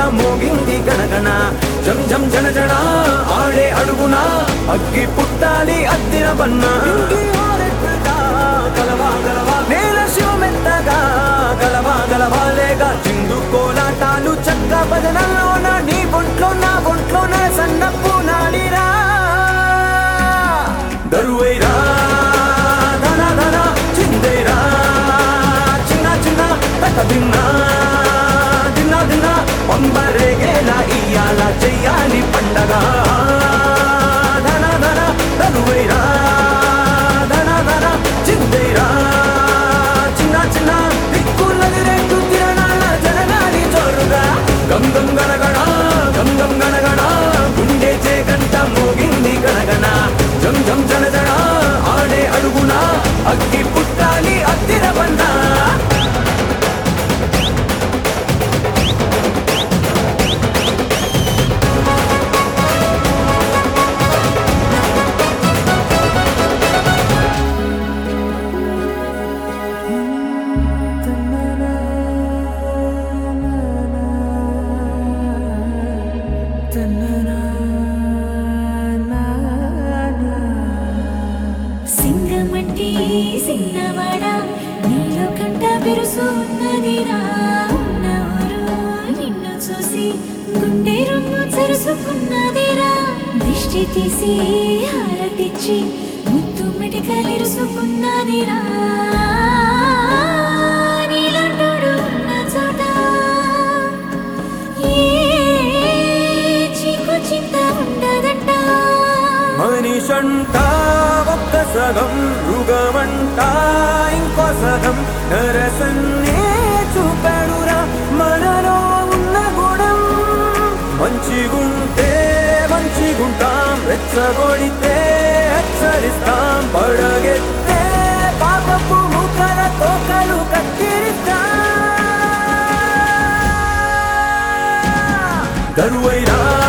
మోగింది గణగణ జం జం జన జన ఆడే అడుగున అగ్గి పుట్టాలి అద్దిన బన్న గలవా గలవా నేల శివమెత్తగా గలవా గలవాలేగా చిందు కోలాటాలు చక్క భజనల్లోన నీ ఒంట్లో నా ఒంట్లోన సన్నప్పు నాడిరా దరువైరా ధన ధన చిందేరా చిన్న చిన్న తట దిన్నా దిన్న దిన్న పంబరేగేలా ఇయ్యాల చెయ్యాలి పండగ ధన ధన దరువైరా ధన ధన చిందేరా చిన్న చిన్న దిక్కులది రెండు తిరణాల జనగాలి జోరుగా గం గం గణగణ గం గం గణగణ గుండె చే గంట మోగింది గణగణ జం జం జన జన ఆడే అడుగున అగ్గి పుట్టాలి అద్దిర బన్నా సింగమంటి సిన్నవాడా నీలో కంట పెరుసు ఉన్నదిరా ఉన్నవారు నిన్ను చూసి గుండె రొమ్ము చరుసుకున్నదిరా దిష్టి తీసి హారతిచ్చి ముత్తు మెటికలిరుసుకున్నదిరా నీలంటోడు ఉన్న చోట ఏ చీకు చింత ఉండదంట మనిషంట ఒక్క సగం మృగమంట ఇంకో సగం నరసన్నే చూపాడురా మనలో ఉన్న గుణం మంచిగుంటే మంచిగుంటాం రెచ్చగొడితే హెచ్చరిస్తాం పడగెత్తే పాపపు ముఖల తోకలు కత్తిరిస్తాం దరువైరా